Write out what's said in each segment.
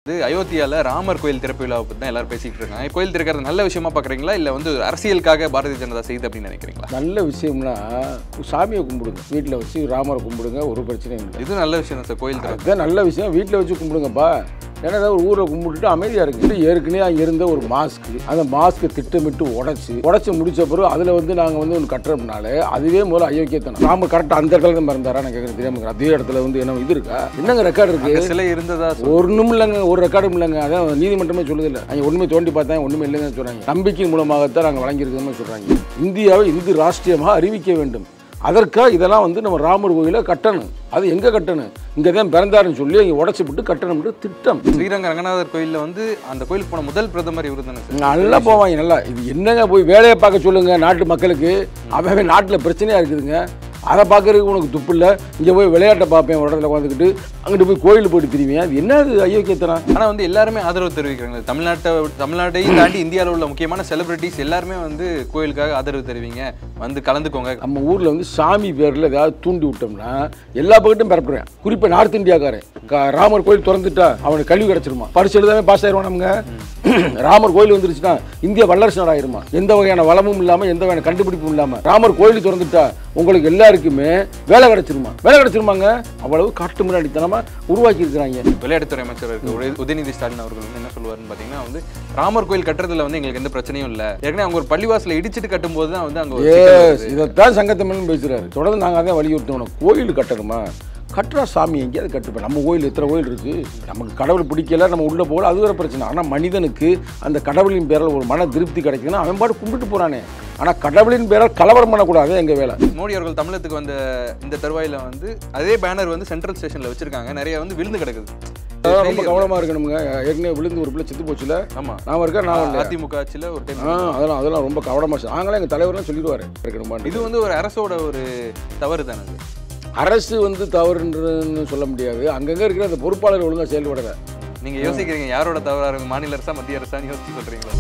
இது அயோத்தியால ராமர் கோயில் திறப்பு விழாவை பற்றி தான் எல்லாரும் பேசிட்டு இருக்காங்க கோயில் திறக்கிறது நல்ல விஷயமா பார்க்குறீங்களா இல்லை வந்து அரசியலுக்காக பாரதிய ஜனதா செய்யுது அப்படின்னு நினைக்கிறீங்களா நல்ல விஷயம்னா சாமியை கும்பிடுங்க வீட்டில் வச்சு ராமரை கும்பிடுங்க ஒரு பிரச்சனையும் இல்லை இது நல்ல விஷயம் தான் சார் கோயில் திறப்பு அதுதான் நல்ல விஷயம் வீட்டில் வச்சு கும்பிடுங்கப்பா ஏன்னா ஏதாவது ஒரு ஊரை கும்பிட்டுட்டு அமைதியாக இருக்கு ஏற்கனவே அங்கே இருந்த ஒரு மாஸ்க்கு அந்த மாஸ்க்கு திட்டமிட்டு உடைச்சு உடைச்சு முடிச்ச பிறகு அதில் வந்து நாங்கள் வந்து ஒன்று கட்டுறோம்னாலே அதுவே முதல்ல அயோக்கியத்தனம் ராம கரெக்டாக அந்த இடத்துல தான் பிறந்தாரா நான் கேட்குறேன் தெரியாம அதே இடத்துல வந்து என்ன இது இருக்கா என்னங்க ரெக்கார்டு இருக்கு அங்க சிலை இருந்ததா சொல்- ஒன்றும் இல்லைங்க ஒரு ரெக்கார்டும் இல்லைங்க அதான் நீதிமன்றமே சொல்லுது இல்லை அங்கே ஒன்றுமே தோண்டி பார்த்தேன் ஒன்றுமே இல்லைன்னு சொல்கிறாங்க நம்பிக்கையின் மூலமாகத்தான் நாங்கள் வழங்கியிருக்கோம்னு சொல்கிறாங்க இந்தியாவை இந்து ராஷ்டிரியமாக அறிவிக்க வேண்டும் அதற்காக இதெல்லாம் வந்து நம்ம ராமர் கோயிலை கட்டணும் அது எங்கே கட்டணும் இங்கே தான் பிறந்தாருன்னு சொல்லி இங்கே உடச்சி விட்டு கட்டணும்ன்ற திட்டம் ஸ்ரீரங்க ரங்கநாதர் கோயில்ல வந்து அந்த கோயிலுக்கு போன முதல் பிரதமர் இவர் தானே சார் நல்லா போவாங்க நல்லா இது என்னங்க போய் வேலையை பார்க்க சொல்லுங்க நாட்டு மக்களுக்கு அவன் நாட்டில் பிரச்சனையாக இருக்குதுங்க அதை பார்க்கறதுக்கு உனக்கு துப்பு இல்லை இங்கே போய் விளையாட்டை பார்ப்பேன் ஒரு இடத்துல உட்காந்துக்கிட்டு அங்கிட்டு போய் கோயில் போயிட்டு திரும்பியா அது என்னது அயோக்கியத்தனம் ஆனா வந்து எல்லாருமே ஆதரவு தெரிவிக்கிறாங்க தமிழ்நாட்டை தமிழ்நாட்டையும் தாண்டி இந்தியாவில் உள்ள முக்கியமான செலிபிரிட்டிஸ் எல்லாருமே வந்து கோயிலுக்காக ஆதரவு தெரிவிங்க வந்து கலந்துக்கோங்க நம்ம ஊரில் வந்து சாமி பேரில் ஏதாவது தூண்டி விட்டோம்னா எல்லா பக்கட்டும் பரப்புறேன் குறிப்பாக நார்த் இந்தியாக்காரன் க- ராமர் கோயில் திறந்துட்டா அவனுக்கு கல்வி கிடச்சிருமா பரிசு எழுதாமே பாஸ் ஆயிடுவான் நமங்க ராமர் கோயில் வந்துருச்சுன்னா இந்தியா வல்லரசு நாடாயிருமா எந்த வகையான வளமும் இல்லாமல் எந்த வகையான கண்டுபிடிப்பும் இல்லாமல் ராமர் கோயில் திறந்துட்டா உங்களுக்கு எல்லாருக்குமே வேலை கிடைச்சிருமா வேலை கிடைச்சிருமாங்க அவ்வளவு காட்டு முன்னாடித்தனமாக உருவாக்கி இருக்கிறாங்க விளையாட்டுத்துறை அமைச்சர் இருக்க உதய- உதயநிதி ஸ்டாலின் அவர்கள் வந்து என்ன சொல்லுவாருன்னு பார்த்தீங்கன்னா வந்து ராமர் கோயில் கட்டுறதுல வந்து எங்களுக்கு எந்த பிரச்சனையும் இல்லை ஏற்கனவே அவங்க ஒரு பள்ளிவாசலை இடிச்சிட்டு கட்டும்போது தான் வந்து அங்க ஒரு சிக்கல் எஸ் வருது. இதைத்தான் சங்கத்தமிழ்னு பேசுறாரு தொடர்ந்து நாங்கள் அதான் வலியுறுத்தணும் கோயில் கட்டணுமா கட்டுறா சாமி எங்கேயாவது கட்டுப்போம் நம்ம கோயில் எத்தனை கோயில் இருக்கு நமக்கு கடவுள் பிடிக்கல நம்ம உள்ள போகல அது வேற பிரச்சனை ஆனால் மனிதனுக்கு அந்த கடவுளின் பேரால் ஒரு மன திருப்தி கிடைக்குதுன்னா அவன் பாட்டு கும்பிட்டு போறானே ஆனால் கடவுளின் பேரால் கலவரம் பண்ணக்கூடாது எங்க வேலை மோடி அவர்கள் தமிழகத்துக்கு வந்த இந்த தருவாயில வந்து அதே பேனர் வந்து சென்ட்ரல் ஸ்டேஷன்ல வச்சிருக்காங்க நிறைய வந்து விழுந்து கிடக்குது அதான் ரொம்ப கவனமா இருக்கணுங்க ஏற்கனவே விழுந்து ஒரு பிள்ளை செத்து போச்சுல ஆமா நான் இருக்கா நான் இல்லையா? அதிமுக ஆட்சியில ஒரு டைம் ஆ அதெல்லாம் அதெல்லாம் ரொம்ப கவனமா செய்- நாங்களே எங்கள் தலைவர்லாம் சொல்லிடுவாரு இருக்கணுமான்னு இது வந்து ஒரு அரசோட ஒரு தவறு தானே அது அரசு வந்து தவறுன்றதுன்னு சொல்ல முடியாது அங்கங்கே இருக்கிற அந்த பொறுப்பாளர் ஒழுங்கா செயல்படலை நீங்க யோசிக்கிறீங்க யாரோட தவறா இருக்கு மாநில அரசா மத்திய அரசான்னு யோசிச்சு சொல்றீங்களா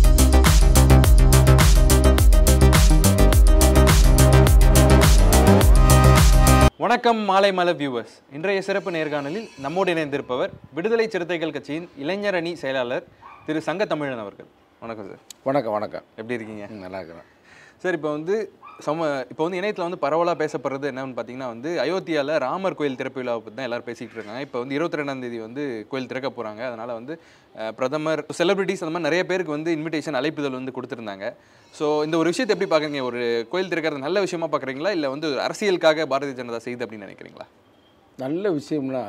வணக்கம் மாலை மலை வியூவர்ஸ் இன்றைய சிறப்பு நேர்காணலில் நம்மோடு இணைந்திருப்பவர் விடுதலை சிறுத்தைகள் கட்சியின் இளைஞர் அணி செயலாளர் திரு சங்க தமிழன் அவர்கள் வணக்கம் சார் வணக்கம் வணக்கம் எப்படி இருக்கீங்க ம், நல்லா இருக்கிறேன் சார் இப்போ வந்து சம இப்போ வந்து இணையத்தில் வந்து பரவலாக பேசப்படுறது என்னன்னு பார்த்தீங்கன்னா வந்து அயோத்தியாவில் ராமர் கோயில் திறப்பு விழாவை பற்றி தான் எல்லாரும் பேசிக்கிட்டு இருக்காங்க இப்போ வந்து இருபத்தி ரெண்டாம் தேதி வந்து கோயில் திறக்க போகிறாங்க அதனால் வந்து அஹ், பிரதமர் செலிபிரிட்டிஸ் அந்த மாதிரி நிறைய பேருக்கு வந்து இன்விடேஷன் அழைப்புதல் வந்து கொடுத்துருந்தாங்க ஸோ இந்த ஒரு விஷயத்தை எப்படி பார்க்குறீங்க ஒரு கோயில் திறக்கிறது நல்ல விஷயமா பார்க்குறீங்களா இல்லை வந்து அரசியலுக்காக பாரதிய ஜனதா செய்யுது அப்படின்னு நினைக்கிறீங்களா நல்ல விஷயம்னா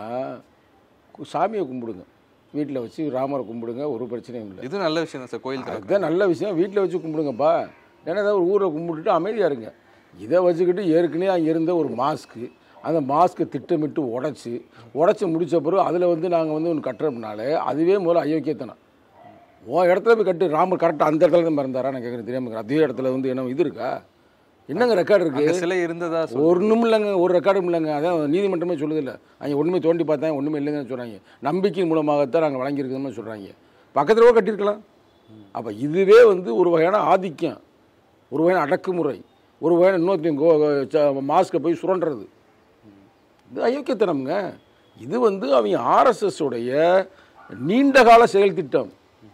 கு- சாமியை கும்பிடுங்க வீட்டில் வச்சு ராமரை கும்பிடுங்க ஒரு பிரச்சனையும் இல்லை இது நல்ல விஷயம் தான் சார் கோயில் திறக்க அதுதான் நல்ல விஷயம் வீட்டில் வச்சு கும்பிடுங்கப்பா ஏன்னா ஏதாவது ஒரு ஊரை கும்பிட்டுட்டு அமைதியாக இருங்க இதை வச்சுக்கிட்டு ஏற்கனவே அங்கே இருந்த ஒரு மாஸ்க்கு அந்த மாஸ்க்கை திட்டமிட்டு உடைச்சி உடச்சி முடிச்ச பிறகு அதில் வந்து நாங்கள் வந்து ஒன்று கட்டுறோம்னாலே அதுவே முதல்ல அயோக்கியத்தனம் உன் இடத்துல போய் கட்டு ராமர் கரெக்டாக அந்த இடத்துல தான் பிறந்தாரா நான் கேட்குறேன் தெரியாம அதே இடத்துல வந்து என்ன இது இருக்கா என்னங்க ரெக்கார்டு இருக்கு அங்க சிலை இருந்ததா சொல் ஒன்றும் இல்லைங்க ஒரு ரெக்கார்டும் இல்லைங்க அதான் நீதிமன்றமே சொல்லுது இல்லை அங்கே ஒன்றுமே தோண்டி பார்த்தேன் ஒன்றுமே இல்லைன்னு சொல்கிறாங்க நம்பிக்கையின் மூலமாகத்தான் நாங்கள் வழங்கியிருக்கோம்னு சொல்கிறாங்க பக்கத்தில் கூட கட்டியிருக்கலாம் அப்போ இதுவே வந்து ஒரு வகையான ஆதிக்கம் ஒரு வகையான அடக்குமுறை ஒரு வகையான இன்னொருத்தையும் மாஸ்கை போய் சுரண்டுறது இது அயோக்கியத்தனம்ங்க இது வந்து அவங்க ஆர்எஸ்எஸ் உடைய நீண்டகால செயல் திட்டம்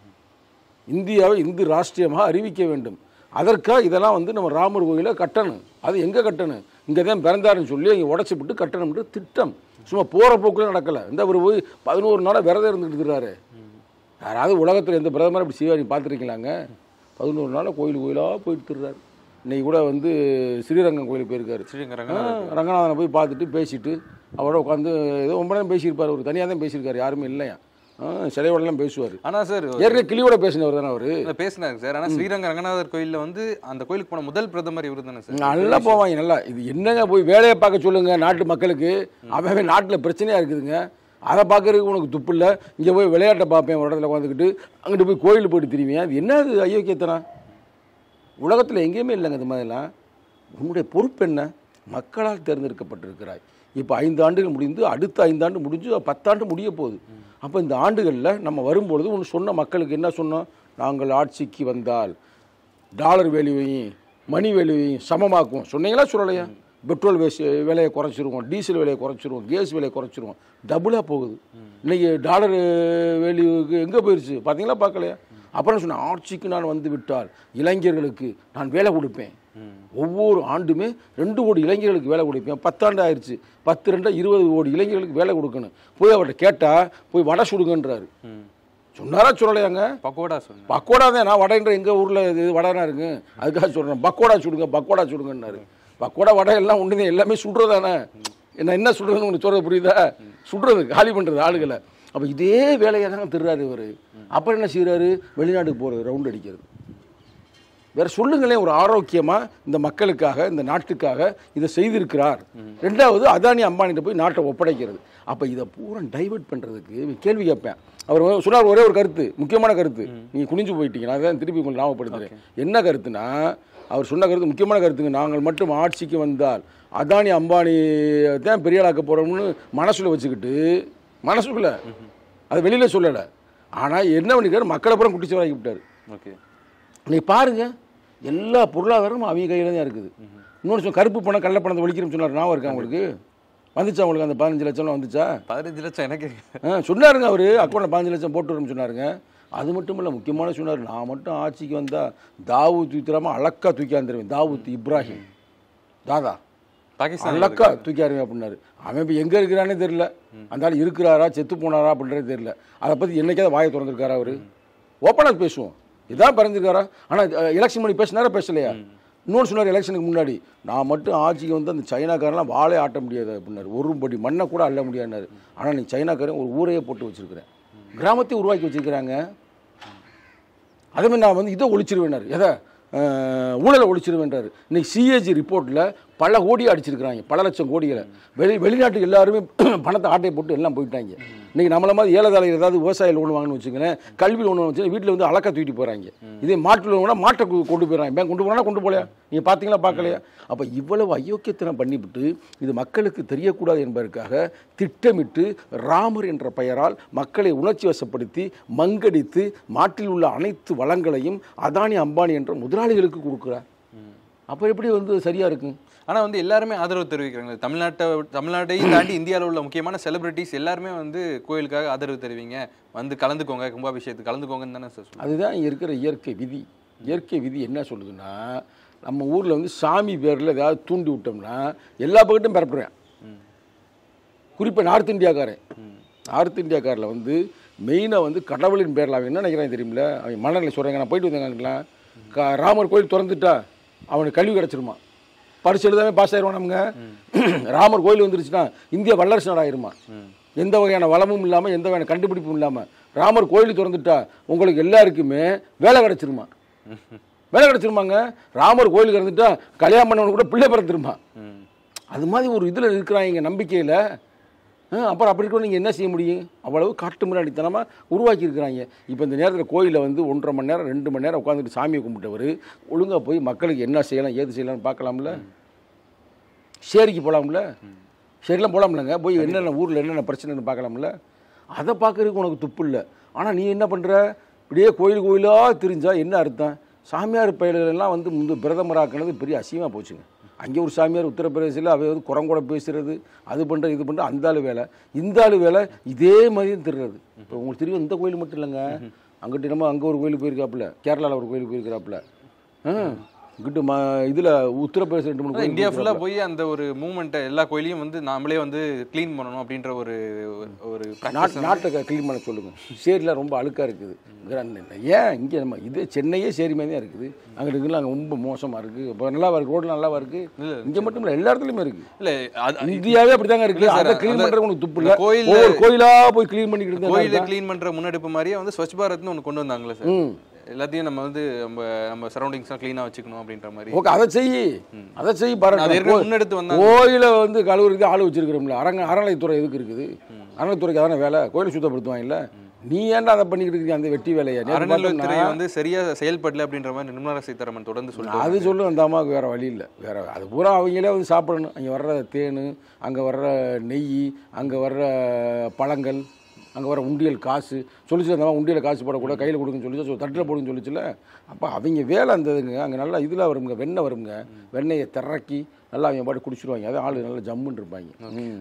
இந்தியாவை இந்து ராஷ்டிரியமாக அறிவிக்க வேண்டும் அதற்காக இதெல்லாம் வந்து நம்ம ராமர் கோயிலை கட்டணும் அது எங்கே கட்டணும் இங்கே தான் பிறந்தாருன்னு சொல்லி அங்கே உடச்சி விட்டு கட்டணும்ன்ற திட்டம் சும்மா போகிற போக்கில் நடக்கலை இந்த அவர் போய் பதினோரு நாளாக விரதம் இருந்துட்டு இருக்கிறாரு யாராவது உலகத்தில் எந்த பிரதமர் அப்படி செய்வார் நீ பார்த்துருக்கீங்களாங்க பதினோரு நாளாக கோயில் கோயிலாக போயிட்டு திருறாரு இன்னைக்கு கூட வந்து ஸ்ரீரங்கம் கோயிலுக்கு போயிருக்காரு ஸ்ரீரங்க ஆ, ரங்கநாதர் ரங்கநாதனை போய் பார்த்துட்டு பேசிட்டு அவரோட உட்காந்து ஏதோ ரொம்ப நேரம் பேசியிருப்பார் அவர் தனியாக தான் பேசியிருக்காரு யாருமே இல்லையா ஆ, சிலையோடலாம் பேசுவார் ஆனா சார் ஏற்கனவே கிளியோட பேசினவர் தானே அவர் இல்ல, பேசினாரு சார் ஆனா ஸ்ரீரங்க ரங்கநாதர் கோயில்ல வந்து அந்த கோயிலுக்கு போன முதல் பிரதமர் இவர் தானே சார் நல்லா போவாங்க நல்லா இது என்னங்க போய் வேலையை பார்க்க சொல்லுங்க நாட்டு மக்களுக்கு அவன் நாட்டில் பிரச்சனையாக இருக்குதுங்க அதை பார்க்கறதுக்கு உனக்கு துப்பு இல்லை இங்கே போய் விளையாட்டை பார்ப்பேன் ஒரு இடத்துல உட்காந்துக்கிட்டு அங்கிட்டு போய் கோயில் போயிட்டு திரும்பியா அது என்ன அது அயோக்கியத்தனம் உலகத்தில் எங்கேயுமே இல்லைங்க இது மாதிரிலாம் உன்னுடைய பொறுப்பு என்ன மக்களால் தேர்ந்தெடுக்கப்பட்டிருக்கிறாய் இப்போ ஐந்து ஆண்டுகள் முடிந்து அடுத்த ஐந்தாண்டு முடிஞ்சு பத்தாண்டு முடிய போகுது அப்போ இந்த ஆண்டுகளில் நம்ம வரும்பொழுது ஒன்று சொன்ன மக்களுக்கு என்ன சொன்னோம் நாங்கள் ஆட்சிக்கு வந்தால் டாலர் வேல்யூவையும் மணி வேல்யூவையும் சமமாக்குவோம் சொன்னீங்களா சொல்லலையா பெட்ரோல் வேஸ் விலையை குறைச்சிருவோம் டீசல் விலையை குறைச்சிருவோம் கேஸ் விலையை குறைச்சிருவோம் டபுளாக போகுது இன்னைக்கு டாலர் வேல்யூக்கு எங்கே போயிடுச்சு பார்த்தீங்களா பார்க்கலையா அப்புறம் சொன்னேன் ஆட்சிக்கு நான் வந்து விட்டால் இளைஞர்களுக்கு நான் வேலை கொடுப்பேன் ஒவ்வொரு ஆண்டுமே ரெண்டு கோடி இளைஞர்களுக்கு வேலை கொடுப்பேன் பத்தாண்டு ஆயிடுச்சு பத்து ரெண்டா இருபது கோடி இளைஞர்களுக்கு வேலை கொடுக்கணும் போய் அவர்கிட்ட கேட்டால் போய் வடை சுடுங்கன்றாரு ம். சொன்னாரா சொல்லலையாங்க பக்கோடா சொன்னேன் பக்கோடா தான் நான் வடைன்ற எங்கள் ஊரில் இது வடைனா இருக்கு அதுக்காக சொல்கிறேன் பக்கோடா சுடுங்க பக்கோடா சுடுங்கன்னாரு பக்கோடா வடை எல்லாம் ஒன்று தான் எல்லாமே சுடுறதானே என்ன என்ன சுடுறதுன்னு உனக்கு சொல்கிறது புரியுதா சுடுறது காலி பண்ணுறது ஆளுகளை அப்போ இதே வேலையை தாங்க திருறாரு இவர் அப்புறம் என்ன செய்கிறாரு வெளிநாட்டுக்கு போகிறது ரவுண்ட் அடிக்கிறது வேற சொல்லுங்களேன் ஒரு ஆரோக்கியமாக இந்த மக்களுக்காக இந்த நாட்டுக்காக இதை செய்திருக்கிறார் ரெண்டாவது அதானி அம்பானிட்ட போய் நாட்டை ஒப்படைக்கிறது அப்போ இதை பூரா டைவர்ட் பண்ணுறதுக்கு கேள்வி கேட்பேன் அவர் வந்து சொன்னார் ஒரே ஒரு கருத்து முக்கியமான கருத்து நீங்கள் குனிஞ்சு போயிட்டீங்க நான் தான் திருப்பி உங்களுக்கு ஞாபகப்படுத்துறேன் என்ன கருத்துனா அவர் சொன்ன கருத்து முக்கியமான கருத்துங்க நாங்கள் மட்டும் ஆட்சிக்கு வந்தால் அதானி அம்பானி தான் பெரிய ஆளாக்க போகிறோம்னு மனசுல வச்சுக்கிட்டு மனசுக்குள்ள அது வெளியில் சொல்லலை ஆனால் என்ன பண்ணிக்கிறார் மக்களை பூரா குட்டிச்சு வாங்கி விட்டார் ஓகே நீ பாருங்க எல்லா பொருளாதாரமும் அவங்க கையில் தான் இருக்குது இன்னொன்று சொன்ன கருப்பு பணம் கள்ள பணத்தை ஒழிக்கிறோம்னு சொன்னார் ஞாபகம் இருக்கா உங்களுக்கு வந்துச்சா உங்களுக்கு அந்த பதினஞ்சு லட்சம்லாம் வந்துச்சா பதினஞ்சு லட்சம் எனக்கு ஆ சொன்னாருங்க அவர் அக்கௌண்ட்டில் பதினஞ்சு லட்சம் போட்டு வரோம்னு சொன்னாருங்க அது மட்டும் இல்லை முக்கியமான சொன்னார் நான் மட்டும் ஆட்சிக்கு வந்தால் தாவூத் தூக்கிடாமல் அழக்கா தூக்கி வந்துடுவேன் தாவூத் இப்ராஹிம் தாதா பாகிஸ்தான் அழக்கா தூக்கி ஆரம்பி அப்படின்னாரு அவன் இப்போ எங்கே இருக்கிறானே தெரியல அந்த ஆள் இருக்கிறாரா செத்து போனாரா அப்படின்றது தெரியல அதை பற்றி என்னைக்காவது வாயை திறந்துருக்காரா அவர் ஓப்பனாக பேசுவோம் இதான் பறந்துருக்காரா ஆனால் எலெக்ஷன் பண்ணி பேசினாரா பேசலையா இன்னொன்று சொன்னார் எலெக்ஷனுக்கு முன்னாடி நான் மட்டும் ஆட்சிக்கு வந்து அந்த சைனாக்காரெல்லாம் வாழே ஆட்ட முடியாது அப்படின்னாரு ஒரு படி மண்ணை கூட அள்ள முடியாதுனாரு ஆனால் நீ சைனாக்காரன் ஒரு ஊரையே போட்டு வச்சிருக்கிறேன் கிராமத்தை உருவாக்கி வச்சிருக்கிறாங்க அதே மாதிரி நான் வந்து இதை ஒழிச்சிருவேனாரு எதை அஹ், ஊழலை ஒழிச்சிருவேன்றாரு இன்னைக்கு சிஏஜி ரிப்போர்ட்டில் பல கோடி அடிச்சிருக்கிறாங்க பல லட்சம் கோடிகளை வெளி வெளிநாட்டுக்கு எல்லாருமே பணத்தை ஆட்டை போட்டு எல்லாம் போயிட்டாங்க இன்னைக்கு நம்மள மாதிரி ஏழைதாலையில் ஏதாவது விவசாய லோன் வாங்கணும்னு வச்சுக்கோங்களேன் கல்வி லோன் வச்சு வீட்டில் வந்து அழக்கா தூக்கிட்டு போகிறாங்க இதே மாட்டு லோனா மாட்டை கொ- கொண்டு போயிடறாங்க பேங்க் கொண்டு போனா கொண்டு போகலையா நீங்கள் பார்த்தீங்களா பார்க்கலையா அப்போ இவ்வளவு அயோக்கியத்தனம் பண்ணிவிட்டு இது மக்களுக்கு தெரியக்கூடாது என்பதற்காக திட்டமிட்டு ராமர் என்ற பெயரால் மக்களை உணர்ச்சி வசப்படுத்தி மங்கடித்து மாட்டில் உள்ள அனைத்து வளங்களையும் அதானி அம்பானி என்ற முதலாளிகளுக்கு கொடுக்குறார் அப்போ எப்படி வந்து சரியா இருக்கும் ஆனா வந்து எல்லாருமே ஆதரவு தெரிவிக்கிறாங்க தமிழ்நாட்டை தமிழ்நாட்டையும் தாண்டி இந்தியாவில் உள்ள முக்கியமான செலிபிரிட்டிஸ் எல்லாருமே வந்து கோயிலுக்காக ஆதரவு தெரிவிங்க வந்து கலந்துக்கோங்க கும்பாபிஷேகத்துக்கு கலந்துக்கோங்கன்னு தானே சார் சொல்லுவாங்க அதுதான் இங்கே இருக்கிற இயற்கை விதி இயற்கை விதி என்ன சொல்லுதுன்னா நம்ம ஊரில் வந்து சாமி பேரில் ஏதாவது தூண்டி விட்டோம்னா எல்லா பக்கட்டும் பரப்புறேன் குறிப்பாக நார்த் இந்தியாக்காரன் நார்த் இந்தியாக்காரில் வந்து மெயினாக வந்து கடவுளின் பேரில் அவன் என்ன நினைக்கிறான் தெரியுமில அவன் மனநிலை சொல்கிறாங்க நான் போயிட்டு வந்தேங்கலாம் க ராமர் கோயில் திறந்துட்டா அவனுக்கு கல்வி கிடச்சிருமா பரிசு எழுதாமே பாஸ் ஆயிடுவான் நமங்க ராமர் கோயில் வந்துருச்சுன்னா இந்தியா வல்லரசு நாடாயிருமா எந்த வகையான வளமும் இல்லாமல் எந்த வகையான கண்டுபிடிப்பும் இல்லாமல் ராமர் கோயில் திறந்துட்டா உங்களுக்கு எல்லாருக்குமே வேலை கிடச்சிருமா வேலை கிடச்சிருமாங்க ராமர் கோயில் திறந்துட்டா கல்யாணம் பண்ணவனுக்கு கூட பிள்ளை பிறந்துருமா ம். அது மாதிரி ஒரு இதில் இருக்கிறாங்க நம்பிக்கையில் அப்புறம் அப்படி இருக்க நீங்கள் என்ன செய்ய முடியும் அவ்வளவு காட்டு முன்னாடித்தனமாக உருவாக்கி இருக்கிறாங்க இப்போ இந்த நேரத்தில் கோயிலில் வந்து ஒன்றரை மணி நேரம் ரெண்டு மணி நேரம் உட்காந்துட்டு சாமியை கும்பிட்டவர் ஒழுங்காக போய் மக்களுக்கு என்ன செய்யலாம் ஏது செய்யலாம்னு பார்க்கலாம்ல சேரிக்கு போகலாம்ல சரிலாம் போகலாம்லங்க போய் என்னென்ன ஊரில் என்னென்ன பிரச்சனைன்னு பார்க்கலாம்ல அதை பார்க்கறதுக்கு உனக்கு துப்பு இல்லை ஆனால் நீ என்ன பண்ணுற இப்படியே கோயில் கோயிலாக தெரிஞ்சா என்ன அர்த்தம் சாமியார் பயல்களெல்லாம் வந்து முந்து பிரதமராக்குனது பெரிய அசியமாக போச்சுங்க அங்கே ஒரு சாமியார் உத்தரப்பிரதேசில் அவ வந்து குரங்கூட பேசுறது அது பண்ணுற இது பண்ணுற அந்த ஆளு வேலை இந்த ஆளு வேலை இதே மாதிரியும் திருறது இப்போ உங்களுக்கு தெரியும் இந்த கோயில் மட்டும் இல்லைங்க அங்கிட்டு நம்ம அங்கே ஒரு கோயிலுக்கு போயிருக்காப்புல கேரளாவில் ஒரு கோயிலுக்கு போயிருக்கிறாப்புல ஆ இங்கிட்டு ம இதில் உத்தரப்பிரதேசம் ரெண்டு மூணு கோயில் இந்தியா ஃபுல்லா போய் அந்த ஒரு மூமெண்ட்டை எல்லா கோயிலையும் வந்து நாமளே வந்து க்ளீன் பண்ணணும் அப்படின்ற ஒரு ஒரு practice நாட் நாட்டை க்ளீன் பண்ண சொல்லுங்க சேரிலாம் ரொம்ப அழுக்காக இருக்குது கிராண்ட் ஏன் இங்கே நம்ம இது சென்னையே சேரி மாதிரி தான் இருக்குது அங்கே இருக்குல்ல அங்கே ரொம்ப மோசமாக இருக்குது இப்போ நல்லா இருக்கு ரோடு நல்லாவா இருக்குது இங்கே மட்டும் இல்லை எல்லா இடத்துலையுமே இருக்குது இல்ல அது இந்தியாவே அப்படிதாங்க இருக்கு இல்ல சார், அதை க்ளீன் அந்த- பண்ணுறது உனக்கு துப்பு இந்த இல்லை கோயில்ல- ஒவ்வொரு கோயிலா போய் க்ளீன் பண்ணிக்கிட்டு இருந்தா கோயிலை க்ளீன் பண்ற முன்னெடுப்பு மாதிரியே வந்து ஸ்வச் பாரத்னு ஒன்று கொண்டு வந்தாங்களே சார் ம் எல்லாத்தையும் நம்ம வந்து நம்ம நம்ம சரௌண்டிங்ஸ்லாம் க்ளீனாக வச்சுக்கணும் அப்படின்ற மாதிரி ஓகே அதை செய் அதை செய் அது பாருங்க ஏற்கனவே முன்னெடுத்து வந்தாங்க கோயிலை வந்து கழுவுறதுக்கு ஆள் வச்சிருக்கிறோம்ல அரங்க அறநிலைத்துறை எதுக்கு இருக்குது அறநிலைத்துறைக்கு அதான வேலை கோயிலை சுத்தப்படுத்துவாங்கல்ல நீ ஏன்டா அதை பண்ணிக்கிட்டு இருக்கீங்க அந்த வெட்டி வேலையை நேத்து அறநிலையத்துறை பார்த்தோம்னா, வந்து சரியா செயல்படல அப்படின்ற மாதிரி நிர்மலா சீதாராமன் தொடர்ந்து சொல்லிட்டு அது சொல்லும் அந்த அம்மாவுக்கு வேறு வழி இல்லை வேறு அது பூரா அவங்களே வந்து சாப்பிடணும் அங்கே வர்ற தேன் அங்கே வர்ற நெய் அங்கே வர்ற பழங்கள் அங்கே வர உண்டியல் காசு சொல்லிச்சு அந்த உண்டியல் காசு போடக்கூடாது கையில் கொடுக்குன்னு சொல்லிச்சு தட்டில் போடுன்னு சொல்லிச்சுல அப்போ அவங்க வேலை இருந்ததுங்க அங்கே நல்லா இதில் வருங்க வெண்ணெய் வருங்க வெண்ணெயை திறக்கி நல்லா அவங்க பாட்டு குடிச்சிருவாங்க அதான் ஆளு நல்லா ஜம்முன்னு இருப்பாங்க ம்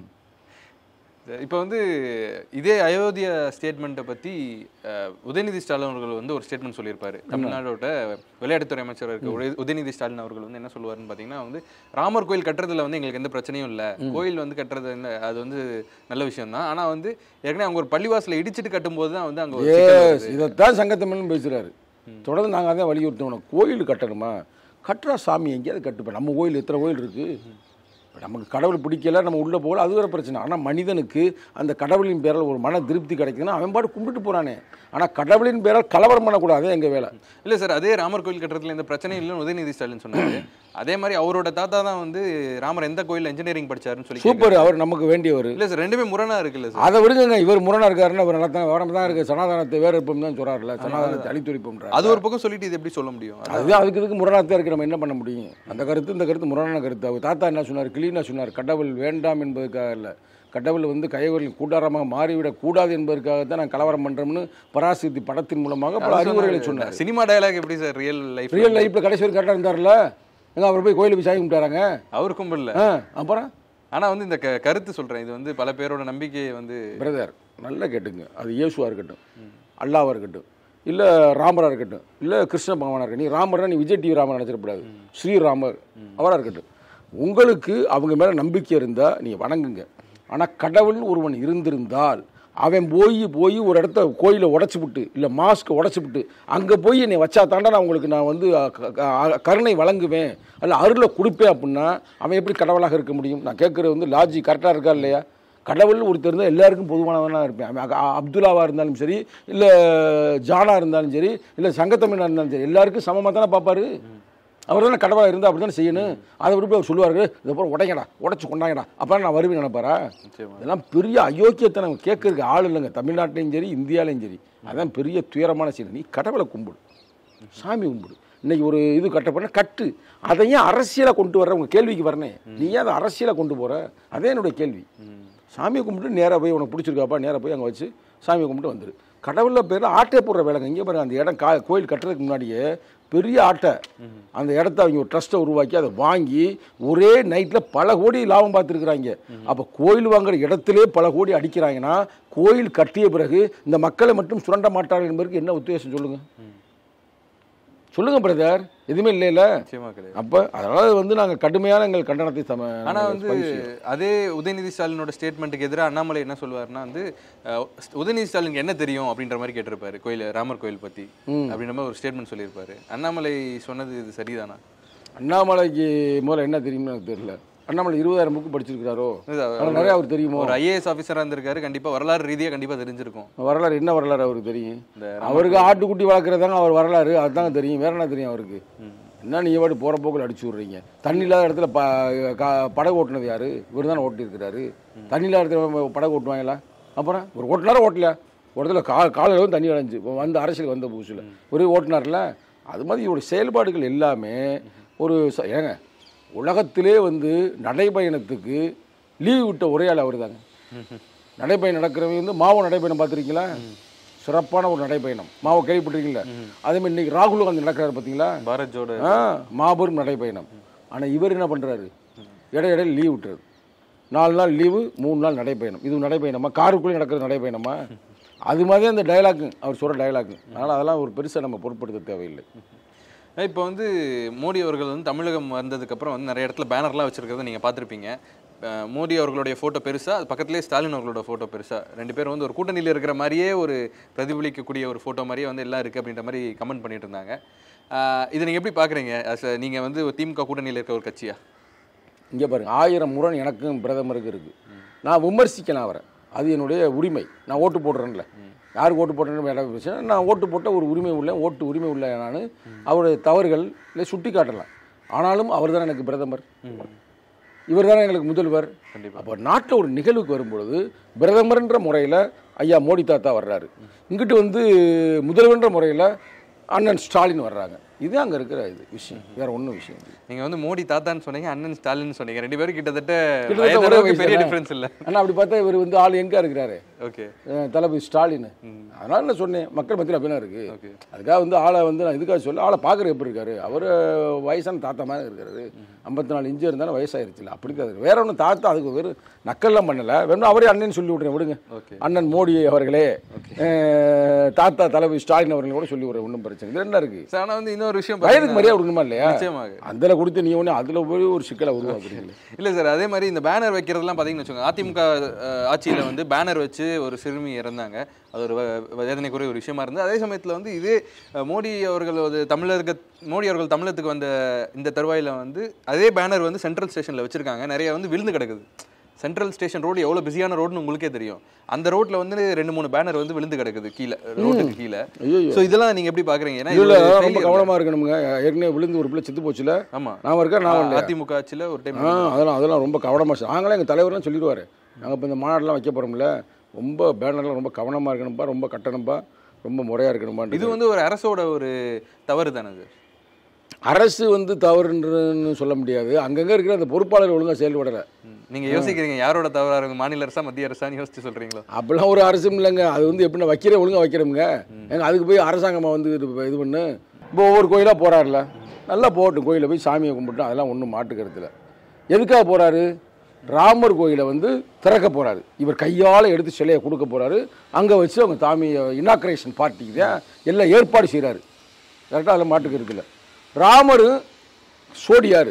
இப்போ வந்து இதே அயோத்தியா ஸ்டேட்மெண்ட்டை பற்றி உதயநிதி ஸ்டாலின் அவர்கள் வந்து ஒரு ஸ்டேட்மெண்ட் சொல்லியிருப்பாரு தமிழ்நாடோட விளையாட்டுத்துறை அமைச்சர் இருக்க உதய- உதயநிதி ஸ்டாலின் அவர்கள் வந்து என்ன சொல்லுவாருன்னு பார்த்தீங்கன்னா வந்து ராமர் கோயில் கட்டுறதுல வந்து எங்களுக்கு எந்த பிரச்சனையும் இல்லை கோயில் வந்து கட்டுறது என்ன அது வந்து நல்ல விஷயம் தான் ஆனால் வந்து ஏற்கனவே அவங்க ஒரு பள்ளிவாசலை இடிச்சிட்டு கட்டும்போது தான் வந்து அங்கே ஒரு சிக்கல் எஸ் வருது. இதைத்தான் சங்கத்தமிழ்னு பேசுகிறாரு தொடர்ந்து நாங்கள் அதான் வலியுறுத்தணும் கோயில் கட்டணுமா கட்டுறா சாமி எங்கேயாவது கட்டுப்போம் நம்ம கோயில் எத்தனை கோயில் இருக்குது இப்ப நமக்கு கடவுள் பிடிக்கல நம்ம உள்ளே போகல அது வேறு பிரச்சனை ஆனால் மனிதனுக்கு அந்த கடவுளின் பேரால் ஒரு மன திருப்தி கிடைக்குதுன்னா அவன் பாட்டு கும்பிட்டு போகிறானே ஆனால் கடவுளின் பேரால் கலவரம் பண்ணக்கூடாது எங்கள் வேலை இல்ல சார் அதே ராமர் கோயில் கட்டுறதுல எந்த பிரச்சனையும் இல்லைன்னு உதயநிதி ஸ்டாலின் சொன்னாரு அதே மாதிரி அவரோட தாத்தா தான் வந்து ராமர் எந்த கோயில் இன்ஜினியரிங் படிச்சாருன்னு சொல்லி சூப்பர் அவர் நமக்கு வேண்டியவர் இல்ல சார் ரெண்டுமே முரணா இருக்குல்ல சார் அதை விடுங்க இவர் முரணா இருக்காருன்னா இவர் நல்லா தான் வரமா தான் இருக்கு சனாதனத்தை வேறு இருப்போம் தான் சொல்கிறாருல சனாதனத்தை அழித்துரிப்போம் அது ஒரு பக்கம் சொல்லிட்டு இது எப்படி சொல்ல முடியும் அது- அதுதான் அதுக்கு இதுக்கு முரணாத்தான் இருக்கு நம்ம என்ன பண்ண முடியும் அந்த கருத்து இந்த கருத்து முரணான கருத்து அவர் தாத்தா என்ன சொன்னார் கிளீனாக சொன்னார் கடவுள் வேண்டாம் என்பதுக்காக இல்லை கடவுள் வந்து கைவரில் கூடாரமாக மாறிவிடக் கூடாது என்பதற்காகத்தான் நான் கலவரம் பண்ணுறோம்னு பராசக்தி படத்தின் மூலமாக பல அறிவுரைகளை சொன்னார் சினிமா டயலாக் எப்படி சார் ரியல் லைஃப் ரியல் லைஃப்பில் கடைசி வரைக்கும் கரெக்டாக இருந்தார்ல எங்க அவர் போய் கோயிலுக்கு போய் சாமி கும்பிட்டாராங்க அவருக்கும் இல்ல ஆ அப்புறம் ஆனா வந்து இந்த க- கருத்து சொல்றேன் இது வந்து பல பேரோட நம்பிக்கையை வந்து பிரதர் நல்லா கேட்டுங்க அது இயேசுவாக இருக்கட்டும் அல்லாவாக இருக்கட்டும் இல்லை ராமராக இருக்கட்டும் இல்லை கிருஷ்ண பகவானாக இருக்கட்டும் நீ ராமர்னா நீ விஜய் டிவி ராமர் நினச்சிடக்கூடாது ஸ்ரீராமர் அவராக இருக்கட்டும் உங்களுக்கு அவங்க மேலே நம்பிக்கை இருந்தால் நீங்கள் வணங்குங்க ஆனால் கடவுள்னு ஒருவன் இருந்திருந்தால் அவன் போய் போய் ஒரு இடத்த கோயிலை உடச்சி விட்டு இல்லை மாஸ்க்கை உடச்சி விட்டு அங்கே போய் என்னை வச்சா தாண்டா நான் உங்களுக்கு நான் வந்து அ, க- க- கருணை வழங்குவேன் அல்ல அருளை கொடுப்பேன் அப்படின்னா அவன் எப்படி கடவுளாக இருக்க முடியும் நான் கேட்குறது வந்து லாஜி கரெக்டாக இருக்கா இல்லையா கடவுள் ஒருத்தர் இருந்தால் எல்லாருக்கும் பொதுவானவனாக இருப்பேன் அவன் அ- அப்துல்லாவாக இருந்தாலும் சரி இல்லை ஜானா இருந்தாலும் சரி இல்லை சங்கத்தமிழா இருந்தாலும் சரி எல்லாருக்கும் சமமாக தானே பார்ப்பாரு அவர் தானே கடவுளாக இருந்தால் அப்படி தானே செய்யணும் அதை விட்டு அவர் சொல்லுவார் இதுக்கப்புறம் உடைங்கடா உடச்சி கொண்டாங்கடா அப்போ நான் வருவேன் நினைப்பாரா நிச்சயமா. இதெல்லாம் பெரிய அயோக்கியத்தனம் கேட்கறதுக்கு ஆள் இல்லைங்க தமிழ்நாட்டிலையும் சரி இந்தியாலையும் சரி அதான் பெரிய துயரமான செய்தி நீ கடவுளை கும்பிடு சாமி கும்பிடு இன்னைக்கு ஒரு இது கட்டப்பட கட்டு அதை ஏன் அரசியலை கொண்டு வர்ற உங்க கேள்விக்கு வரனே நீ ஏன் அதை அரசியலை கொண்டு போற அதே என்னுடைய கேள்வி சாமியை கும்பிட்டு நேராக போய் உனக்கு பிடிச்சிருக்காப்பா நேராக போய் அங்கே வச்சு சாமியை கும்பிட்டு வந்துரு கடவுளில் பேரில் ஆட்டே போடுற வேலைங்க இங்கே பாருங்க அந்த இடம் கா கோயில் கட்டுறதுக்கு முன்னாடியே பெரிய ஆட்டை அந்த இடத்த அவங்க ஒரு ட்ரஸ்ட்டை உருவாக்கி அதை வாங்கி ஒரே நைட்டில் பல கோடி லாபம் பார்த்துருக்குறாங்க அப்போ கோயில் வாங்குற இடத்திலே பல கோடி அடிக்கிறாங்கன்னா கோயில் கட்டிய பிறகு இந்த மக்களை மட்டும் சுரண்ட மாட்டார்கள் என்பதற்கு என்ன உத்தேசம் சொல்லுங்க சொல்லுங்க பிரதர் எதுவுமே இல்லைல்ல நிச்சயமா கிடையாது அப்போ அதனால வந்து நாங்கள் கடுமையான எங்கள் கண்டனத்தை சம ஆனா நாங்கள் வந்து பதிவு செய்றோம். அதே உதயநிதி ஸ்டாலினோட ஸ்டேட்மெண்ட்டுக்கு எதிராக அண்ணாமலை என்ன சொல்லுவாருன்னா வந்து அஹ், உதயநிதி ஸ்டாலினுக்கு என்ன தெரியும் அப்படின்ற மாதிரி கேட்டிருப்பாரு கோயில் ராமர் கோயில் பத்தி அப்படின்ற மாதிரி ஒரு ஸ்டேட்மெண்ட் சொல்லியிருப்பாரு அண்ணாமலை சொன்னது இது சரிதானா அண்ணாமலைக்கு முதல்ல என்ன தெரியும்னு எனக்கு தெரியல அண்ணாமலை இருபதாயிரம் புக்கு படிச்சிருக்கிறாரோ இது அவர் அதனால நிறைய அவர் தெரியுமோ ஒரு ஐஏஎஸ் ஆஃபீஸராக இருந்திருக்காரு கண்டிப்பா வரலாறு ரீதியா கண்டிப்பா தெரிஞ்சிருக்கும் வரலாறு என்ன வரலாறு அவருக்கு தெரியும் இந்த அவருக்கு ஆட்டுக்குட்டி வளர்க்குறதாங்க அவர் வரலாறு அதுதாங்க தெரியும் வேற என்ன தெரியும் அவருக்கு என்ன நீ பாட்டு போகிற போக்கில் அடிச்சு விட்றீங்க தண்ணி இல்லாத இடத்துல ப க- படகு ஓட்டுனது யாரு இவர் தானே ஓட்டியிருக்கிறாரு தண்ணி இல்லாத இடத்துல படகு ஓட்டுவாங்களா அப்புறம் ஒரு ஓட்டினாரா ஓட்டலையா ஒரு இடத்துல கா காலையில் வந்து தண்ணி அடைஞ்சு வந்து அரசியல் வந்த புதுசில் ஒரு ஓட்டுனார்ல அது மாதிரி இவருடைய செயல்பாடுகள் எல்லாமே ஒரு ச- ஏங்க உலகத்திலே வந்து நடைபயணத்துக்கு லீவு விட்ட ஒரே ஆள் அவர் தாங்க நடைப்பயணம் நடக்கிறவங்க வந்து மாவோ நடைப்பயணம் பார்த்துருக்கீங்களா சிறப்பான ஒரு நடைப்பயணம் மாவோ கேள்விப்பட்டிருக்கீங்களா அதே மாதிரி இன்னைக்கு ராகுல் காந்தி நடக்கிறாரு பார்த்தீங்களா பாரத் ஜோட ஆ மாபெரும் நடைப்பயணம் ஆனால் இவர் என்ன பண்ணுறாரு இடை இடையில லீவ் விட்டுறாரு நாலு நாள் லீவு மூணு நாள் நடைப்பயணம் இது நடைப்பயணமா காருக்குள்ளே நடக்கிற நடைப்பயணமா அது மாதிரி அந்த டயலாக்கு அவர் சொல்கிற டயலாக்கு அதனால் அதெல்லாம் ஒரு பெருசாக நம்ம பொருட்படுத்த தேவையில்லை இப்போ வந்து மோடி அவர்கள் வந்து தமிழகம் வந்ததுக்கப்புறம் வந்து நிறைய இடத்துல பேனர்லாம் வச்சிருக்கிறத நீங்கள் பார்த்துருப்பீங்க அஹ் மோடி அவர்களுடைய ஃபோட்டோ பெருசா அது பக்கத்துலேயே ஸ்டாலின் அவர்களோட ஃபோட்டோ பெருசா ரெண்டு பேரும் வந்து ஒரு கூட்டணியில் இருக்கிற மாதிரியே ஒரு பிரதிபலிக்கக்கூடிய ஒரு ஃபோட்டோ மாதிரியே வந்து எல்லாம் இருக்குது அப்படின்ற மாதிரி கமெண்ட் பண்ணிட்டு இருந்தாங்க அஹ் இதை நீங்கள் எப்படி பார்க்குறீங்க நீங்கள் வந்து ஒரு திமுக கூட்டணியில் இருக்க ஒரு கட்சியா இங்கே பாருங்க ஆயிரம் முரண் எனக்கும் பிரதமருக்கு இருக்குது நான் விமர்சிக்கலாம் அவரை அது என்னுடைய உரிமை நான் ஓட்டு போடுறேன்ல யாருக்கு ஓட்டு போடுறேன்னு இடம் பிரச்சனை நான் ஓட்டு போட்ட ஒரு உரிமை உள்ள ஓட்டு உரிமை உள்ள நான் அவருடைய தவறுகள் இல்லை சுட்டி காட்டலாம் ஆனாலும் அவர் தான் எனக்கு பிரதமர் இவர் தானே எங்களுக்கு முதல்வர் கண்டிப்பா. அப்போ நாட்டில் ஒரு நிகழ்வுக்கு வரும்பொழுது பிரதமர்ன்ற முறையில் ஐயா மோடி தாத்தா வர்றாரு இங்கிட்டு வந்து முதல்வர்ன்ற முறையில் அண்ணன் ஸ்டாலின் வர்றாங்க இது அங்கே இருக்கிற இது விஷயம் வேற ஒன்றும் விஷயம் இல்லை. நீங்க வந்து மோடி தாத்தான்னு சொன்னீங்க அண்ணன் ஸ்டாலின் சொன்னீங்க ரெண்டு பேரும் கிட்டத்தட்ட கிட்டத்தட்ட வயது ஒரே அளவுக்கு வயசு பெரிய தானே? டிஃபரன்ஸ் இல்ல ஆனா அப்படி பார்த்தா இவர் வந்து ஆள் எங்கே இருக்கிறாரு ஓகே அஹ் தளபதி ஸ்டாலின் அதனால நான் சொன்னேன் மக்கள் மத்தியில் அப்படிலாம் இருக்கு ஓகே அதுக்காக வந்து ஆளை வந்து நான் இதுக்காக சொல்ல ஆளை பார்க்குற எப்படி இருக்காரு அவர் வயசான தாத்தா மாதிரி இருக்காரு ஐம்பத்தி நாலு இன்ச்சு இருந்தாலும் வயசாயிருச்சுல அப்படி தான் இருக்கு. வேற ஒன்றும் தாத்தா அதுக்கு வெறும் நக்கல்லாம் பண்ணல வேணும் அவரே அண்ணன் சொல்லி விட்றேன் விடுங்க ஓகே அண்ணன் மோடி அவர்களே அஹ் தாத்தா தளபதி ஸ்டாலின் அவர்களே கூட சொல்லி விட்றேன் ஒன்றும் பிரச்சனை இல்லை என்ன இருக்கு சார் ஆனா வந்து இன்னொரு விஷயம் வயதுக்கு பாத்தீங்கன்னா- மரியாதை கொடுக்கணுமா இல்லையா நிச்சயமாக அதில் கொடுத்து நீ ஒன்று அதில் போய் ஒரு சிக்கலை உருவாக்குறீங்க இல்ல சார் அதே மாதிரி இந்த பேனர் வைக்கிறதுலாம் பாத்தீங்கன்னு வச்சுக்கோங்க அதிமுக அஹ், ஆட்சியில வந்து பேனர் வச்சு ஒரு சிறுமி இறந்தாங்க அது ஒரு வ- வேதனைக்குரிய ஒரு விஷயமா இருந்தது அதே சமயத்துல வந்து இதே அஹ், மோடி அவர்கள் ஒரு தமிழருக்கு மோடி அவர்கள் தமிழகத்துக்கு வந்த இந்த தருவாயில வந்து அதே பேனர் வந்து சென்ட்ரல் ஸ்டேஷன்ல வச்சிருக்காங்க நிறைய வந்து விழுந்து கிடக்குது சென்ட்ரல் ஸ்டேஷன் ரோடு எவ்வளவு பிஸியான ரோடுன்னு உங்களுக்கே தெரியும் அந்த ரோட்ல வந்து ரெண்டு மூணு பேனர் வந்து விழுந்து கிடக்குது கீழே ரோட்டுக்கு கீழே ஐயோ சோ இதெல்லாம் நீங்க எப்படி பாக்குறீங்க ஏன்னா இது இல்லை ஒரு ரொம்ப failure. கவனமாக இருக்கணுங்க ஏற்கனவே விழுந்து ஒரு பிள்ளை செத்து போச்சுல ஆமா நான் இருக்கேன் நான் இல்லையா அதிமுக ஆட்சியில ஒரு டைம் ஆ அதெல்லாம் அதெல்லாம் ரொம்ப கவனமாக நாங்களே எங்கள் தலைவர்லாம் சொல்லிடுவார் நாங்கள் இப்போ இந்த மாநாடுலாம் வைக்க போகிறோம்ல ரொம்ப பேனர்லாம் ரொம்ப கவனமாக இருக்கணும்பா ரொம்ப கட்டணும்பா ரொம்ப முறையாக இருக்கணும்பா இது வந்து ஒரு அரசோட ஒரு தவறு தானே அது அரசு வந்து தவறுன்னு சொல்ல முடியாது அங்கங்கே இருக்கிற அந்த பொறுப்பாளர் ஒழுங்காக செயல்படலை ம். நீங்க யோசிக்கிறீங்க யாரோட தவறா இருக்கு மாநில அரசா மத்திய அரசான்னு யோசிச்சு சொல்றீங்களோ அப்படிலாம் ஒரு அரசும் இல்லைங்க அது வந்து எப்படின்னா வைக்கிற ஒழுங்காக வைக்கிறோமுங்க ஏங்க அதுக்கு போய் அரசாங்கமாக வந்து இது இது பண்ணு இப்போ ஒவ்வொரு கோயிலாக போகிறாருல நல்லா போகட்டும் கோயிலில் போய் சாமியை கும்பிட்டு அதெல்லாம் ஒன்றும் மாட்டுக்கிறதுல எதுக்காக போகிறாரு ராமர் கோயிலை வந்து திறக்க போகிறாரு இவர் கையால் எடுத்து சிலையை கொடுக்க போகிறாரு அங்கே வச்சு அவங்க தாமி இனாக்ரேஷன் பார்ட்டிக்கு தான் எல்லாம் ஏற்பாடு செய்கிறாரு கரெக்டாக அதில் மாட்டுக்கிறது இல்லை ராமர் சோடியாரு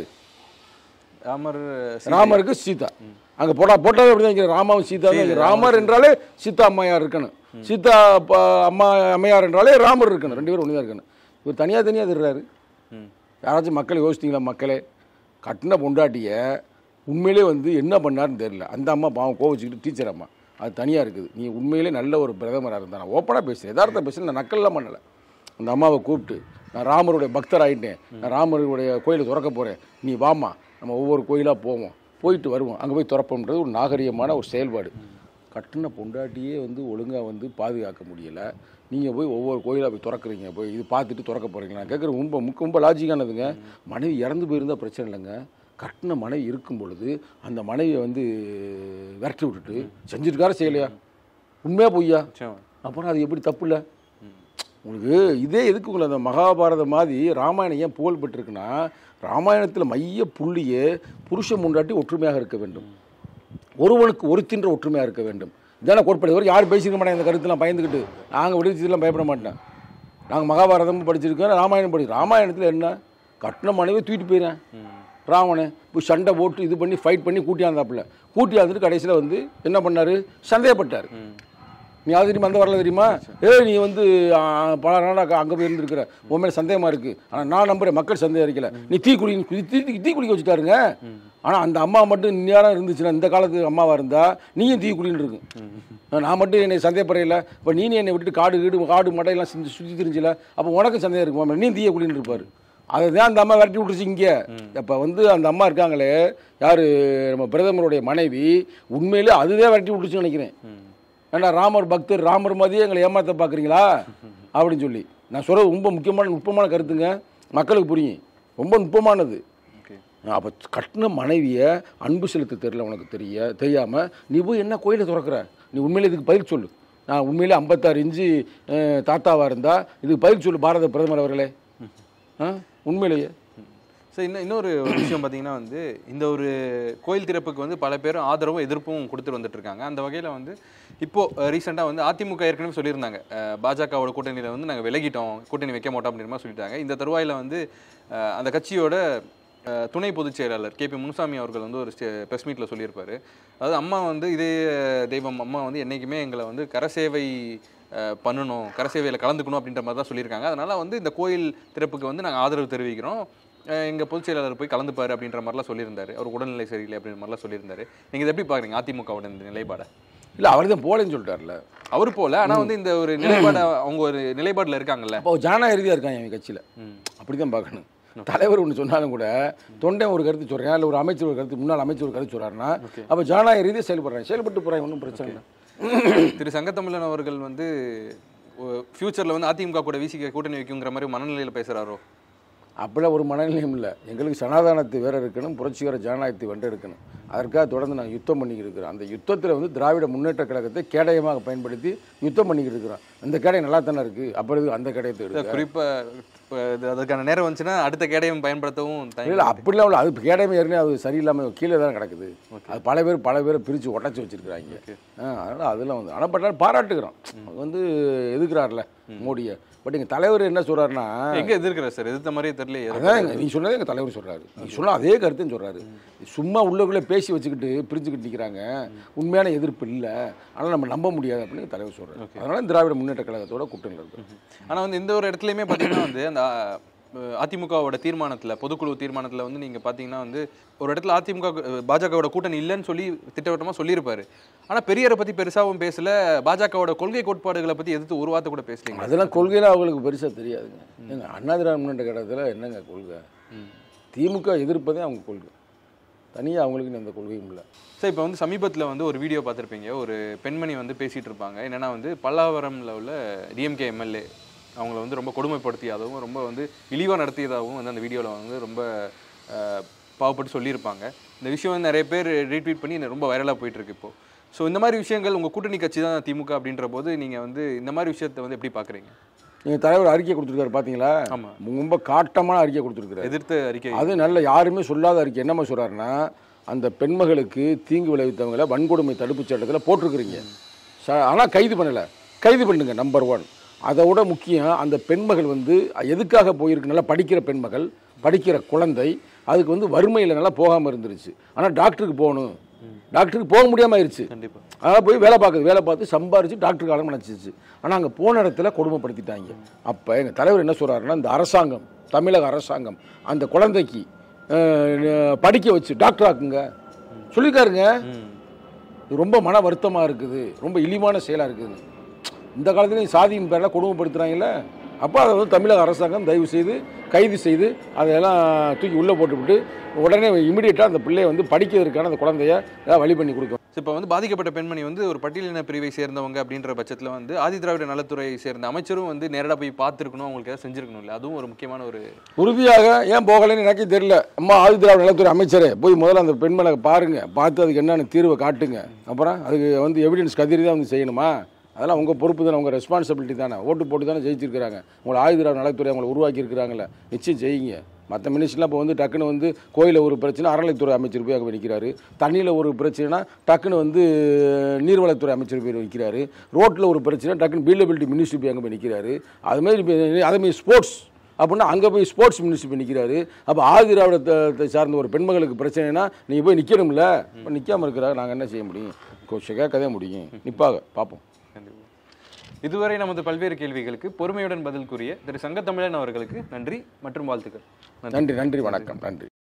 ராமர் சீதை. ராமருக்கு சீதா அங்க போட்டா போட்டாவே அப்படி தான் ராமாவும் சீதா தான் இருக்கு. ராமர் என்றாலே சீதா அம்மையார் இருக்கணும் சீதா ப- அம்மா அம்மையார் என்றாலே ராமர் இருக்கணும் ரெண்டு பேரும் ஒன்று தான் இருக்கணும் இவர் தனியாக தனியாக திருறாரு ம். யாராச்சும் மக்கள் யோசித்தீங்களா மக்களே கட்டின பொண்டாட்டிய உண்மையிலே வந்து என்ன பண்ணாருன்னு தெரியல அந்த அம்மா பாவம் கோவிச்சுக்கிட்டு டீச்சர் அம்மா அது தனியாக இருக்குது நீ உண்மையிலே நல்ல ஒரு பிரதமராக இருந்தா நான் ஓப்பனாக பேசுகிறேன் யதார்த்த பேசுகிறேன் நான் நக்கல்லாம் பண்ணலை அந்த அம்மாவை கூப்பிட்டு நான் ராமருடைய பக்தர் ஆகிட்டேன் நான் ராமருடைய கோயிலை திறக்க போகிறேன் நீ வாம்மா நம்ம ஒவ்வொரு கோயிலாக போவோம் போயிட்டு வருவோம் அங்கே போய் திறப்போம்ன்றது ஒரு நாகரிகமான ஒரு செயல்பாடு கட்டின பொண்டாட்டியே வந்து ஒழுங்காக வந்து பாதுகாக்க முடியலை நீங்கள் போய் ஒவ்வொரு கோயிலாக போய் திறக்கிறீங்க போய் இது பார்த்துட்டு திறக்க போகிறீங்க நான் கேட்குற ரொம்ப முக்க ரொம்ப லாஜிக்கானதுங்க மனைவி இறந்து போயிருந்தால் பிரச்சனை இல்லைங்க கட்டின மனைவி இருக்கும் பொழுது அந்த மனைவியை வந்து விரட்டி விட்டுட்டு செஞ்சுருக்காரா செய்யலையா உண்மையாக பொய்யா நிச்சயமா. அப்புறம் அது எப்படி தப்பு இல்லை உங்களுக்கு இதே எதுக்கு உங்களை அந்த மகாபாரதம் மாதிரி ராமாயணம் ஏன் புகழ் பெற்றிருக்குன்னா ராமாயணத்தில் மைய புள்ளியே புருஷ முண்டாட்டி ஒற்றுமையாக இருக்க வேண்டும் ஒருவனுக்கு ஒருத்தின்ற ஒற்றுமையாக இருக்க வேண்டும் இதான கோட்பாடு வரைக்கும் யாரும் பேசிக்க மாட்டாங்க இந்த கருத்துலாம் பயந்துக்கிட்டு நாங்கள் விடுதலாம் பயப்பட மாட்டேன் நாங்கள் மகாபாரதமும் படிச்சிருக்கோம் ராமாயணம் படி ராமாயணத்தில் என்ன கட்டின மனைவி தூக்கிட்டு போயிடறேன் ராவணன் இப்போ சண்டை போட்டு இது பண்ணி ஃபைட் பண்ணி கூட்டியாந்தாப்புல கூட்டியாந்துட்டு கடைசியில் வந்து என்ன பண்ணார் சந்தேகப்பட்டார் நீ அது தெரியுமா அந்த வரல தெரியுமா ஏய் நீ வந்து ஆ, பல நாளாக அங்கே போய் இருந்திருக்கிற உன் மேலே சந்தேகமாக இருக்குது ஆனால் நான் நம்புறேன் மக்கள் சந்தேகம் இருக்கல நீ தீ குடி நீ தீ தீ- தீ குடிக்க வச்சுட்டாருங்க ஆனால் அந்த அம்மா மட்டும் நேரம் இருந்துச்சுன்னா இந்த காலத்து அம்மாவாக இருந்தால் நீயும் தீ குடின்னு இருக்கும் நான் மட்டும் என்னை சந்தேகப்படையில இப்போ நீ என்னை விட்டுட்டு காடு கீடு காடு மடையெல்லாம் செஞ்சு சுற்றி தெரிஞ்சில அப்போ உனக்கும் சந்தேகம் இருக்கும் நீ தீய குடின்னு இருப்பார் அதை தான் அந்த அம்மா விரட்டி விட்டுருச்சு இங்கே இப்போ வந்து அந்த அம்மா இருக்காங்களே யார் நம்ம பிரதமருடைய மனைவி உண்மையிலே அதுவே விரட்டி விட்டுருச்சுன்னு நினைக்கிறேன் ஏன்னா ராமர் பக்தர் ராமர் மாதிரியே எங்களை ஏமாத்த பார்க்குறீங்களா அப்படின்னு சொல்லி நான் சொல்கிறது ரொம்ப முக்கியமான நுட்பமான கருத்துங்க மக்களுக்கு புரியும் ரொம்ப நுட்பமானது ஓகே அப்போ கட்டின மனைவியை அன்பு செலுத்த தெரியல உனக்கு தெரிய தெரியாமல் நீ போய் என்ன கோயிலை திறக்கிற நீ உண்மையிலே இதுக்கு பதில் சொல்லு நான் உண்மையிலே ஐம்பத்தாறு இன்ச்சு அஹ், தாத்தாவா இருந்தால் இதுக்கு பதில் சொல்லு பாரத பிரதமர் அவர்களே ஆ உண்மையிலேயே ஸோ இன்னும் இன்னொரு ஒரு விஷயம் பார்த்தீங்கன்னா வந்து இந்த ஒரு கோயில் திறப்புக்கு வந்து பல பேரும் ஆதரவும் எதிர்ப்பும் கொடுத்துட்டு வந்துட்டு இருக்காங்க அந்த வகையில் வந்து இப்போ ரீசெண்டாக வந்து அதிமுக ஏற்கனவே சொல்லியிருந்தாங்க அஹ், பாஜகவோட கூட்டணியில் வந்து நாங்கள் விலகிட்டோம் கூட்டணி வைக்க மாட்டோம் அப்படின்ற மாதிரி சொல்லிட்டாங்க இந்த தருவாயில் வந்து அஹ், அந்த கட்சியோட அஹ், துணை பொதுச் செயலாளர் கேபி முனுசாமி அவர்கள் வந்து ஒரு ப்ரெஸ் மீட்டில் சொல்லியிருப்பாரு அதாவது அம்மா வந்து இதே தெய்வம் அம்மா வந்து என்றைக்குமே எங்களை வந்து கரசேவை அஹ், பண்ணணும் கரசேவையில் கலந்துக்கணும் அப்படின்ற மாதிரி தான் சொல்லியிருக்காங்க அதனால வந்து இந்த கோயில் திறப்புக்கு வந்து நாங்கள் ஆதரவு தெரிவிக்கிறோம் அஹ் எங்க பொதுச் செயலாளர் போய் கலந்துப்பாரு அப்படின்ற மாதிரிலாம் சொல்லியிருந்தாரு அவர் உடல்நிலை சரியில்லை அப்படின்ற மாதிரிலாம் சொல்லியிருந்தாரு நீங்க இதை எப்படி பாக்குறீங்க அதிமுகவோட இந்த நிலைப்பாடை இல்லை அவர் தான் போலேன்னு சொல்லிட்டார்ல அவர் போல ஆனா வந்து இந்த ஒரு நிலைப்பாடு அவங்க ஒரு நிலைப்பாடுல இருக்காங்கல்ல அப்போ ஜானா இறுதியாக இருக்கான் என் கட்சியில் அப்படி தான் பார்க்கணும் தலைவர் ஒன்று சொன்னாலும் கூட தொண்டை ஒரு கருத்து சொல்கிறேன் இல்லை ஒரு அமைச்சர் ஒரு கருத்து முன்னாள் அமைச்சர் ஒரு கருத்து சொல்கிறாருன்னா அப்போ ஜானா ரீதியாக செயல்படுறேன் செயல்பட்டு போகிறேன் ஒன்றும் பிரச்சனை இல்லை திரு சங்கத்தமிழன் அவர்கள் வந்து ஃபியூச்சர்ல வந்து அதிமுக கூட விசிக கூட்டணி வைக்குங்கிற மாதிரி மனநிலையில பேசுறாரோ அப்படிலாம் ஒரு மனநிலையும் இல்லை எங்களுக்கு சனாதானத்தை வேற இருக்கணும் புரட்சிகர ஜனநாயகத்தை வென்று இருக்கணும் அதற்காக தொடர்ந்து நாங்கள் யுத்தம் பண்ணிக்கிட்டு இருக்கிறோம் அந்த யுத்தத்தில் வந்து திராவிட முன்னேற்ற கழகத்தை கேடயமாக பயன்படுத்தி யுத்தம் பண்ணிக்கிட்டு இருக்கிறோம் அந்த கேடயம் நல்லா தானே இருக்குது அப்புறம் எதுக்கு அந்த கேடயத்தை எடுக்க குறிப்பா இப்ப இது அதுக்கான நேரம் வந்துச்சுன்னா அடுத்த கேடயம் பயன்படுத்தவும் தயங்க இல்லை அப்படிலாம் இல்லை அது கேடயம் ஏற்கனவே அது சரியில்லாமல் கீழே தான் கிடக்குது அது பல பேர் பல பேரை பிரித்து உடச்சி வச்சிருக்கிறாங்க அதனால் அதெல்லாம் வந்து ஆனால் பட் பாராட்டுக்கிறோம் அது வந்து எதுக்குறாருல மோடியை பட் எங்கள் தலைவர் என்ன சொல்கிறாருன்னா எங்க எதிர்க்கிற சார் எதிர்த்த மாதிரியே தெரியல அதான் எங்க- நீ சொன்னதே எங்கள் தலைவர் சொல்கிறாரு நீ சொன்ன அதே கருத்துன்னு சொல்கிறாரு சும்மா உள்ளுக்குள்ளே பேசி வச்சுக்கிட்டு பிரிஞ்சுக்கிட்டு நிற்கிறாங்க உண்மையான எதிர்ப்பு இல்லை ஆனால் நம்ம நம்ப முடியாது அப்படின்னு தலைவர் சொல்கிறாரு அதனால திராவிட முன்னேற்ற கழகத்தோட கூட்டணியில் இருக்கு ஆனா வந்து இந்த ஒரு இடத்துலயுமே பாத்தீங்கன்னா வந்து அந்த அஹ், அதிமுகவோட தீர்மானத்துல பொதுக்குழு தீர்மானத்துல வந்து நீங்க பாத்தீங்கன்னா வந்து ஒரு இடத்துல அதிமுக அஹ், பாஜகவோட கூட்டணி இல்லைன்னு சொல்லி திட்டவட்டமா சொல்லியிருப்பாரு ஆனா பெரியாரை பத்தி பெருசாவும் பேசல பாஜகவோட கொள்கை கோட்பாடுகளை பத்தி எதிர்த்து ஒரு வார்த்தை கூட பேசலீங்க அதெல்லாம் கொள்கையில் அவங்களுக்கு பெருசாக தெரியாதுங்க ஏங்க அண்ணா திராவிட முன்னேற்ற கழகத்தில் என்னங்க கொள்கை திமுக எதிர்ப்பதே அவங்க கொள்கை தனியாக அவங்களுக்கு எந்த கொள்கையும் இல்லை சார் இப்போ வந்து சமீபத்தில் வந்து ஒரு வீடியோ பார்த்துருப்பீங்க ஒரு பெண்மணி வந்து பேசிகிட்டு இருப்பாங்க என்னன்னா வந்து பல்லாவரம்ல உள்ள டிஎம்கே எம்எல்ஏ அவங்கள வந்து ரொம்ப கொடுமைப்படுத்தியதாகவும் ரொம்ப வந்து இழிவாக நடத்தியதாகவும் வந்து அந்த வீடியோவில் வந்து ரொம்ப அஹ், பாவப்பட்டு சொல்லியிருப்பாங்க இந்த விஷயம் வந்து நிறைய பேர் ரீட்வீட் பண்ணி ரொம்ப வைரலாக போயிட்டு இருக்கு இப்போ ஸோ இந்த மாதிரி விஷயங்கள் உங்கள் கூட்டணி கட்சி தான் திமுக அப்படின்ற போது நீங்கள் வந்து இந்த மாதிரி விஷயத்தை வந்து எப்படி பார்க்குறீங்க நீங்கள் தலைவர் அறிக்கை கொடுத்துருக்காரு பார்த்தீங்களா ஆமா. ரொம்ப காட்டமான அறிக்கை கொடுத்துருக்காரு எதிர்த்து அறிக்கை அது நல்ல யாருமே சொல்லாத அறிக்கை என்னம்மா சொல்கிறாருன்னா அந்த பெண்மகளுக்கு தீங்கு விளைவித்தவங்களை வன்கொடுமை தடுப்புச் சட்டத்தில் போட்டிருக்கிறீங்க ச ஆனால் கைது பண்ணலை கைது பண்ணுங்க நம்பர் ஒன் அதை விட முக்கியம் அந்த பெண்மகள் வந்து எதுக்காக போயிருக்கு நல்லா படிக்கிற பெண்மகள் படிக்கிற குழந்தை அதுக்கு வந்து வறுமையில் நல்லா போகாமல் இருந்துருச்சு ஆனால் டாக்டருக்கு போகணும் டாக்டருக்கு போக முடியாமல் ஆயிடுச்சு கண்டிப்பாக அதனால் போய் வேலை பார்க்குது வேலை பார்த்து சம்பாரிச்சு டாக்டர் காலம் நினச்சிச்சு ஆனால் அங்கே போன இடத்துல கொடுமைப்படுத்திட்டாங்க அப்போ எங்கள் தலைவர் என்ன சொல்கிறாருன்னா இந்த அரசாங்கம் தமிழக அரசாங்கம் அந்த குழந்தைக்கு அஹ், படிக்க வச்சு டாக்டர் ஆக்குங்க சொல்லியிருக்காருங்க இது ரொம்ப மன வருத்தமாக இருக்குது ரொம்ப இழிவான செயலாக இருக்குது இந்த காலத்துலேயும் சாதியின் பேரில் கொடுமைப்படுத்துகிறாங்கல்ல அப்போ அதை வந்து தமிழக அரசாங்கம் தயவு செய்து கைது செய்து அதையெல்லாம் தூக்கி உள்ளே போட்டுவிட்டு உடனே இமிடியேட்டாக அந்த பிள்ளையை வந்து படிக்கிறதுக்கான அந்த குழந்தைய ஏதாவது வழி பண்ணி கொடுக்கும் இப்போ வந்து பாதிக்கப்பட்ட பெண்மணி வந்து ஒரு பட்டியலின பிரிவை சேர்ந்தவங்க அப்படின்ற பட்சத்தில் வந்து ஆதி திராவிட நலத்துறை சேர்ந்த அமைச்சரும் வந்து நேரடா போய் பார்த்துருக்கணும் அவங்களுக்கு ஏதாவது செஞ்சிருக்கணும் இல்லை அதுவும் ஒரு முக்கியமான ஒரு உறுதியாக ஏன் போகலைன்னு எனக்கே தெரியல அம்மா ஆதிதிராவிட நலத்துறை அமைச்சரே போய் முதல்ல அந்த பெண்மலை பாருங்க பார்த்து அதுக்கு என்னென்ன தீர்வை காட்டுங்க அப்புறம் அதுக்கு வந்து எவிடன்ஸ் கதிரி தான் வந்து செய்யணுமா அதெல்லாம் உங்கள் பொறுப்பு தானே உங்கள் ரெஸ்பான்சிபிலிட்டி தானே ஓட்டு போட்டு தானே ஜெயிச்சிருக்கிறாங்க உங்களை ஆயுதிராவிட நலத்துறை அவங்களை உருவாக்கி இருக்கிறாங்களே நிச்சயம் செய்யுங்க மற்ற மினிஸ்டர்லாம் இப்போ வந்து டக்குன்னு வந்து கோயிலில் ஒரு பிரச்சனை அறநிலைத்துறை அமைச்சர் போய் அங்கே நிற்கிறாரு தண்ணியில் ஒரு பிரச்சனைனா டக்குன்னு வந்து நீர்வளத்துறை அமைச்சர் போய் நிற்கிறாரு ரோட்டில் ஒரு பிரச்சனை டக்குன்னு பில்டபிலிட்டி மினிஸ்டர் போய் அங்கே போய் நிற்கிறாரு அதுமாதிரி இப்போ அதேமாதிரி ஸ்போர்ட்ஸ் அப்படின்னா அங்கே போய் ஸ்போர்ட்ஸ் மினிஸ்டர் போய் நிற்கிறாரு அப்போ ஆதி திராவிடத்தை சார்ந்த ஒரு பெண்மகளுக்கு பிரச்சனைனா நீங்கள் போய் நிற்கணும்ல இப்போ நிற்காம இருக்கிறாங்க நாங்கள் என்ன செய்ய முடியும் கொஞ்சம் கேட்கதே முடியும் நிற்பாக பார்ப்போம் கண்டிப்பா. இதுவரை நமது பல்வேறு கேள்விகளுக்கு பொறுமையுடன் பதில் கூறிய திரு சங்கத்தமிழன் அவர்களுக்கு நன்றி மற்றும் வாழ்த்துக்கள் நன்றி நன்றி நன்றி வணக்கம் நன்றி